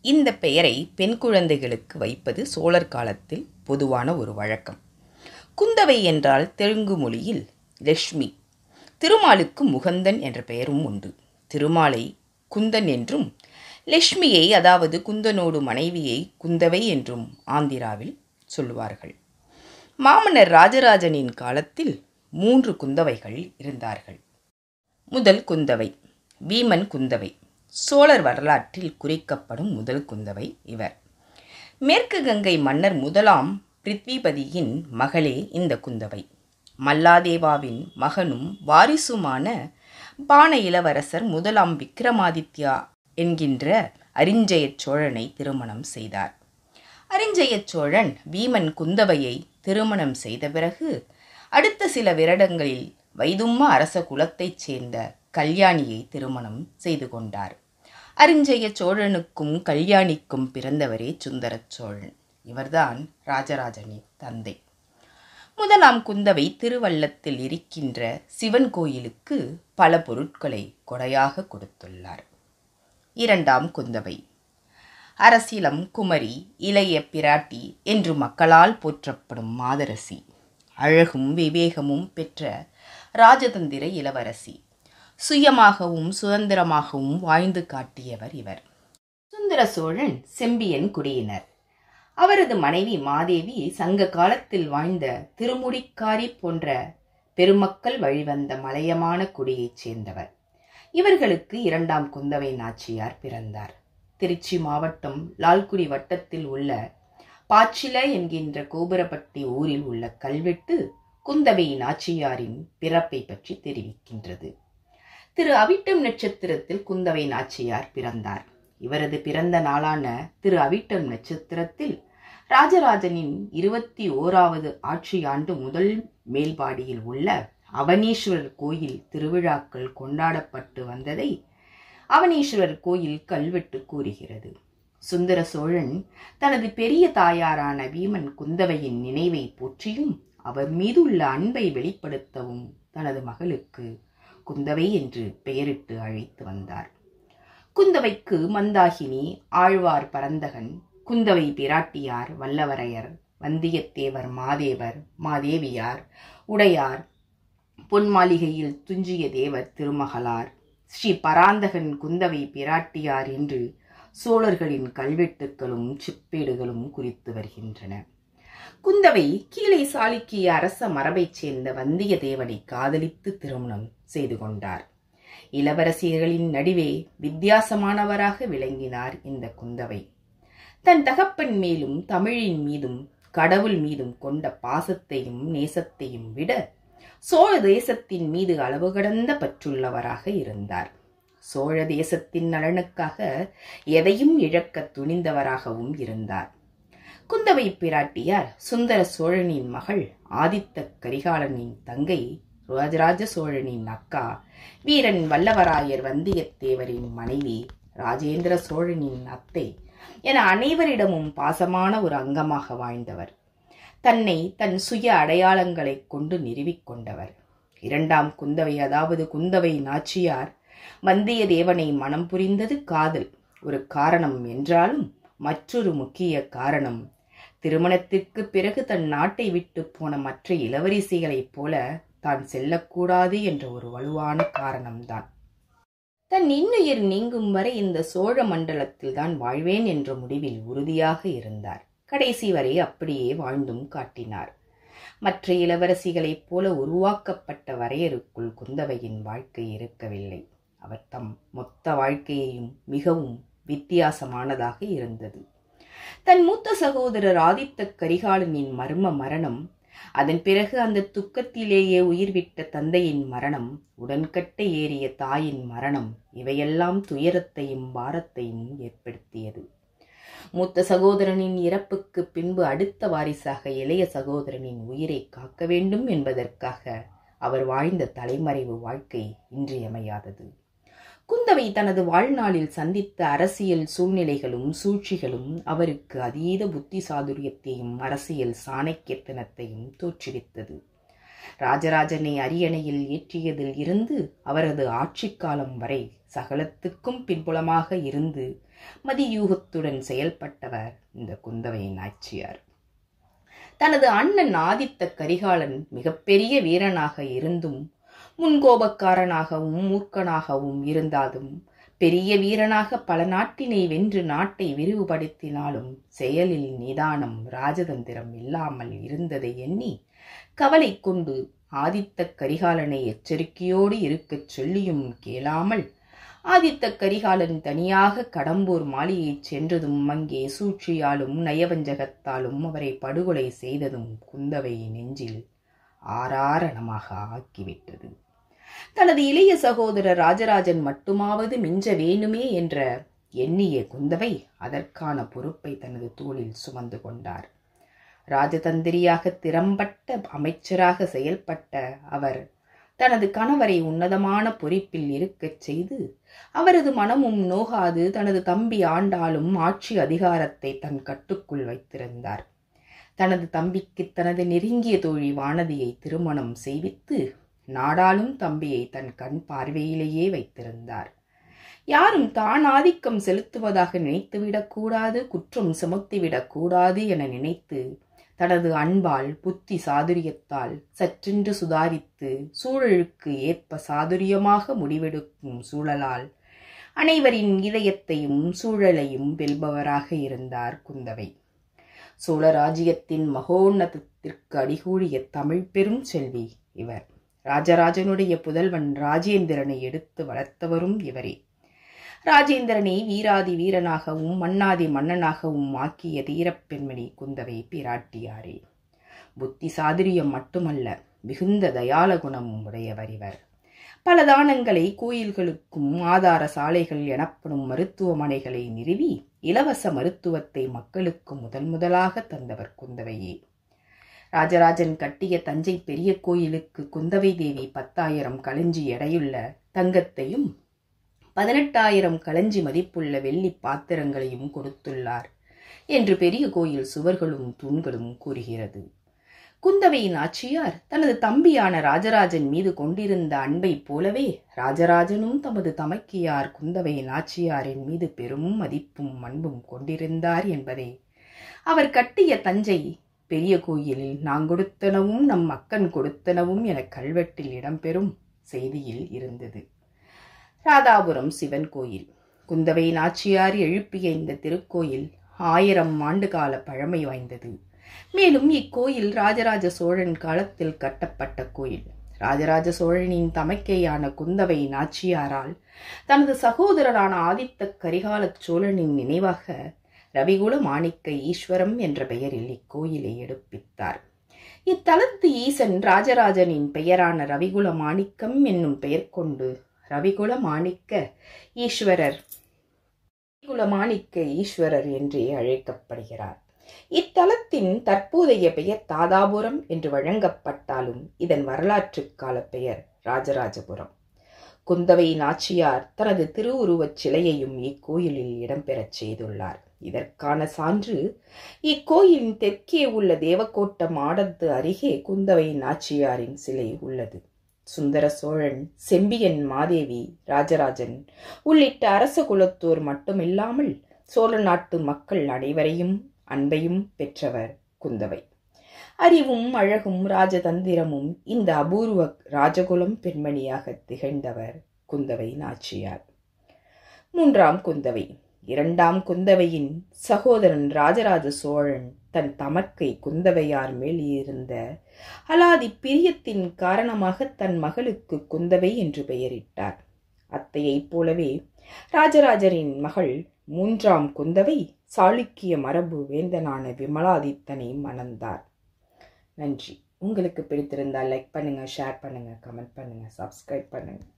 இந்த பெயரை பெண் குழந்தைகளுக்கு வைப்பது சோழர் காலத்தில் பொதுவான ஒரு வழக்கம் குந்தவை என்றால் தெலுங்கு மொழியில் லக்ஷ்மி திருமாலுக்கு முகந்தன் என்ற பெயரும் உண்டு திருமாலை குந்தன் என்றும் லக்ஷ்மியை அதாவது குந்தனோடு மனைவியை குந்தவை என்றும் ஆந்திராவில் சொல்லுவார்கள் மாமன்னர் ராஜராஜனின் காலத்தில் மூன்று குந்தவைகள் இருந்தார்கள் முதல் குந்தவை வீமன் குந்தவை சோழர் வரலாற்றில் குறிக்கப்படும் முதல் குந்தவை இவர் மேற்கு கங்கை மன்னர் முதலாம் பிருத்விபதியின் மகளே இந்த குந்தவை மல்லாதேவாவின் மகனும் வாரிசுமான பான இளவரசர் முதலாம் விக்ரமாதித்யா என்கின்ற அரிஞ்சய சோழனை திருமணம் செய்தார் அரிஞ்சய சோழன் வீமன் குந்தவையை திருமணம் செய்த பிறகு அடுத்த சில வருடங்களில் வைதும்ம அரச குலத்தைச் சேர்ந்த கல்யாணியை திருமணம் செய்து கொண்டார் அரிஞ்சய சோழனுக்கும் கல்யாணிக்கும் பிறந்தவரே சுந்தர சோழன் இவர்தான் ராஜராஜனின் தந்தை முதலாம் குந்தவை திருவள்ளத்தில் இருக்கின்ற சிவன் கோயிலுக்கு பல பொருட்களை கொடையாக கொடுத்துள்ளார் இரண்டாம் குந்தவை அரசிலம் குமரி இளைய பிராட்டி என்று மக்களால் போற்றப்படும் மாதரசி அழகும் விவேகமும் பெற்ற ராஜதந்திர இளவரசி சுயமாகவும் சுதந்திரமாகவும் வாழ்ந்து காட்டியவர் இவர் சுந்தர சோழன் செம்பியன் குடியினர் அவரது மனைவி மாதேவி சங்க காலத்தில் வாழ்ந்த திருமுடிக்காரி போன்ற பெருமக்கள் வழிவந்த மலையமான குடியைச் சேர்ந்தவர் இவர்களுக்கு இரண்டாம் குந்தவை நாச்சியார் பிறந்தார் திருச்சி மாவட்டம் லால்குடி வட்டத்தில் உள்ள பாச்சில என்கின்ற கோபுரப்பட்டி ஊரில் உள்ள கல்வெட்டு குந்தவை நாச்சியாரின் பிறப்பை பற்றி தெரிவிக்கின்றது திரு அவிட்டம் நட்சத்திரத்தில் குந்தவை நாச்சியார் பிறந்தார் இவரது பிறந்த நாளான திரு அவிட்டம் நட்சத்திரத்தில் ராஜராஜனின் இருபத்தி ஓராவது ஆட்சி ஆண்டு முதல் மேல்பாடியில் உள்ள அவனீஸ்வரர் கோயில் திருவிழாக்கள் கொண்டாடப்பட்டு வந்ததை அவனீஸ்வரர் கோயில் கல்வெட்டு கூறுகிறது சுந்தர சோழன் தனது பெரிய தாயாரான வீமன் குந்தவையின் நினைவை போற்றியும் அவர் மீது உள்ள அன்பை வெளிப்படுத்தவும் தனது மகளுக்கு குந்தவை என்று பெயரிட்டு அழைத்து வந்தார் குந்தவைக்கு மந்தாகினி ஆழ்வார் பரந்தகன் குந்தவை பிராட்டியார் வல்லவரையர் வந்தியத்தேவர் மாதேவர் மாதேவியார் உடையார் பொன்மாளிகையில் துஞ்சிய தேவர் திருமகளார் ஸ்ரீ பராந்தகன் குந்தவை பிராட்டியார் என்று சோழர்களின் கல்வெட்டுக்களும் சிப்பேடுகளும் குறித்து வருகின்றன குந்தவை கீழே சாளுக்கிய அரச மரபைச் சேர்ந்த வந்தியத்தேவனை காதலித்து திருமணம் செய்து கொண்டார் இளவரசிகளின் நடுவே வித்தியாசமானவராக விளங்கினார் இந்த குந்தவை தன் தகப்பன் மேலும் தமிழின் மீதும் கடவுள் மீதும் கொண்ட பாசத்தையும் நேசத்தையும் விட சோழ தேசத்தின் மீது அளவு கடந்த பற்றுள்ளவராக இருந்தார் சோழ தேசத்தின் நலனுக்காக எதையும் இழக்க துணிந்தவராகவும் இருந்தார் குந்தவை பிராட்டியார் சுந்தர சோழனின் மகள் ஆதித்த கரிகாலனின் தங்கை ராஜராஜ சோழனின் அக்கா வீரன் வல்லவராயர் வந்தியத்தேவரின் மனைவி ராஜேந்திர சோழனின் அத்தை என அனைவரிடமும் பாசமான ஒரு அங்கமாக வாழ்ந்தவர் தன்னை தன் சுய அடையாளங்களைக் கொண்டு நிறுவிக்கொண்டவர் இரண்டாம் குந்தவை அதாவது குந்தவை நாச்சியார் வந்தியத்தேவனை மனம் புரிந்தது காதல் ஒரு காரணம் என்றாலும் மற்றொரு முக்கிய காரணம் திருமணத்திற்கு பிறகு தன் நாட்டை விட்டு போன மற்ற இளவரசிகளைப் போல தான் செல்லக்கூடாது என்ற ஒரு வலுவான காரணம்தான் தன் இன்னுயிர் நீங்கும் வரை இந்த சோழ மண்டலத்தில் தான் வாழ்வேன் என்ற முடிவில் உறுதியாக இருந்தார் கடைசி வரை அப்படியே வாழ்ந்தும் காட்டினார் மற்ற இளவரசிகளைப் போல உருவாக்கப்பட்ட வரையறுக்குள் குந்தவையின் வாழ்க்கை இருக்கவில்லை அவர் தம் மொத்த வாழ்க்கையையும் மிகவும் வித்தியாசமானதாக இருந்தது தன் மூத்த சகோதரர் ஆதித்த கரிகாலனின் மர்ம மரணம் அதன் பிறகு அந்த துக்கத்திலேயே உயிர்விட்ட தந்தையின் மரணம் உடன்கட்டை ஏறிய தாயின் மரணம் இவையெல்லாம் துயரத்தையும் பாரத்தையும் ஏற்படுத்தியது மூத்த சகோதரனின் இறப்புக்கு பின்பு அடுத்த வாரிசாக இளைய சகோதரனின் உயிரை காக்க வேண்டும் என்பதற்காக அவர் வாழ்ந்த தலைமறைவு வாழ்க்கை இன்றியமையாதது குந்தவை தனது வாழ்நாளில் சந்தித்த அரசியல் சூழ்நிலைகளும் சூழ்ச்சிகளும் அவருக்கு அதீத புத்தி சாதுரியத்தையும் அரசியல் சாணக்கியத்தனத்தையும் தோற்றுவித்தது ராஜராஜனை அரியணையில் ஏற்றியதில் இருந்து அவரது ஆட்சி காலம் வரை சகலத்துக்கும் பின்புலமாக இருந்து மதியூகத்துடன் செயல்பட்டவர் இந்த குந்தவை நாச்சியார் தனது அண்ணன் ஆதித்த கரிகாலன் மிகப்பெரிய வீரனாக இருந்தும் முன்கோபக்காரனாகவும் மூர்க்கனாகவும் இருந்தாலும் பெரிய வீரனாக பல நாட்டினை வென்று நாட்டை விரிவுபடுத்தினாலும் செயலில் நிதானம் ராஜதந்திரம் இல்லாமல் இருந்ததை எண்ணி கவலை கொண்டு ஆதித்த கரிகாலனை எச்சரிக்கையோடு இருக்கச் சொல்லியும் கேளாமல் ஆதித்த கரிகாலன் தனியாக கடம்பூர் மாளிகைச் சென்றதும் அங்கே சூழ்ச்சியாலும் நயவஞ்சகத்தாலும் அவரை படுகொலை செய்ததும் குந்தவை நெஞ்சில் ஆறாரணமாக ஆக்கிவிட்டது தனது இளைய சகோதரர் ராஜராஜன் மட்டுமாவது மிஞ்ச வேணுமே என்ற எண்ணிய குந்தவை அதற்கான பொறுப்பை தனது தோளில் சுமந்து கொண்டார் ராஜதந்திரியாக திறம்பட்ட அமைச்சராக செயல்பட்ட அவர் தனது கணவரை உன்னதமான பொறுப்பில் இருக்கச் செய்து அவரது மனமும் நோகாது தனது தம்பி ஆண்டாலும் ஆட்சி அதிகாரத்தை தன் கட்டுக்குள் வைத்திருந்தார் தனது தம்பிக்கு தனது நெருங்கிய தோழி வானதியை திருமணம் செய்வித்து நாடாளும் தம்பியை தன் கண் பார்வையிலேயே வைத்திருந்தார் யாரும் தான் ஆதிக்கம் செலுத்துவதாக நினைத்துவிடக் கூடாது குற்றம் சுமத்திவிடக் கூடாது என நினைத்து தனது அன்பால் புத்தி சாதுரியத்தால் சற்றென்று சுதாரித்து சூழலுக்கு ஏற்ப சாதுரியமாக முடிவெடுக்கும் சூழலால் அனைவரின் இதயத்தையும் சூழலையும் வெல்பவராக இருந்தார் குந்தவை சோழராஜ்யத்தின் மகோன்னதத்திற்கு அடிகூடிய தமிழ் பெரும் செல்வி இவர் ராஜராஜனுடைய புதல்வன் ராஜேந்திரனை எடுத்து வளர்த்தவரும் இவரே ராஜேந்திரனை வீராதி வீரனாகவும் மன்னாதி மன்னனாகவும் ஆக்கிய தீரப்பெண்மணி குந்தவை பிராட்டியாரே புத்தி சாதுரியம் மட்டுமல்ல மிகுந்த தயால குணமும் உடையவர் இவர் பல தானங்களை கோயில்களுக்கும் ஆதார சாலைகள் எனப்படும் மருத்துவமனைகளை நிறுவி இலவச மருத்துவத்தை மக்களுக்கு முதன் முதலாக தந்தவர் குந்தவையே ராஜராஜன் கட்டிய தஞ்சை பெரிய கோயிலுக்கு குந்தவை தேவி பத்தாயிரம் களஞ்சி எடையுள்ள தங்கத்தையும் பதினெட்டாயிரம் களஞ்சி மதிப்புள்ள வெள்ளி பாத்திரங்களையும் கொடுத்துள்ளார் என்று பெரிய கோயில் சுவர்களும் தூண்களும் கூறுகிறது குந்தவையின் ஆட்சியார் தனது தம்பியான ராஜராஜன் மீது கொண்டிருந்த அன்பைப் போலவே ராஜராஜனும் தமது தமக்கியார் குந்தவையின் ஆட்சியாரின் மீது பெரும் மதிப்பும் அன்பும் கொண்டிருந்தார் என்பதை அவர் கட்டிய தஞ்சை பெரிய கோயிலில் நான் கொடுத்தனவும் நம் மக்கன் கொடுத்தனவும் என கல்வெட்டில் இடம்பெறும் செய்தியில் இருந்தது ராதாபுரம் சிவன் கோயில் குந்தவை நாச்சியார் எழுப்பிய இந்த திருக்கோயில் ஆயிரம் ஆண்டு கால பழமை வாய்ந்தது மேலும் இக்கோயில் ராஜராஜ சோழன் காலத்தில் கட்டப்பட்ட கோயில் ராஜராஜ சோழனின் தமக்கையான குந்தவை நாச்சியாரால் தனது சகோதரரான ஆதித்த கரிகால சோழனின் நினைவாக ரவிகுல மாணிக்க ஈஸ்வரம் என்ற பெயரில் இக்கோயிலை எடுப்பித்தார் இத்தலத்து ஈசன் ராஜராஜனின் பெயரான ரவிகுல மாணிக்கம் என்னும் பெயர் கொண்டு ரவிகுல மாணிக்க ஈஸ்வரர் ரவிகுல மாணிக்க ஈஸ்வரர் என்றே அழைக்கப்படுகிறார் இத்தலத்தின் தற்போதைய பெயர் தாதாபுரம் என்று வழங்கப்பட்டாலும் இதன் வரலாற்று கால பெயர் ராஜராஜபுரம் குந்தவை நாச்சியார் தனது திருவுருவச் சிலையையும் இக்கோயிலில் இடம்பெறச் செய்துள்ளார் இதற்கான சான்று இக்கோயிலின் தெற்கே உள்ள தேவக்கோட்ட மாடத்து அருகே குந்தவை நாச்சியாரின் சிலை உள்ளது சுந்தர சோழன் செம்பியன் மாதேவி ராஜராஜன் உள்ளிட்ட அரச குலத்தோர் மட்டுமில்லாமல் சோழ நாட்டு மக்கள் அனைவரையும் அன்பையும் பெற்றவர் குந்தவை அறிவும் அழகும் ராஜதந்திரமும் இந்த அபூர்வ ராஜகுலம் பெண்மணியாக திகழ்ந்தவர் குந்தவை நாச்சியார் மூன்றாம் குந்தவை இரண்டாம் குந்தவையின் சகோதரன் ராஜராஜ சோழன் தன் தமக்கை குந்தவையார் மேல் இருந்த அலாதி பிரியத்தின் காரணமாக தன் மகளுக்கு குந்தவை என்று பெயரிட்டார் அத்தையைப் போலவே ராஜராஜரின் மகள் மூன்றாம் குந்தவை சாளுக்கிய மரபு வேந்தனான விமலாதித்தனை மணந்தார் நன்றி உங்களுக்கு பிடித்திருந்தால் லைக் பண்ணுங்க ஷேர் பண்ணுங்க கமெண்ட் பண்ணுங்க சப்ஸ்கிரைப் பண்ணுங்க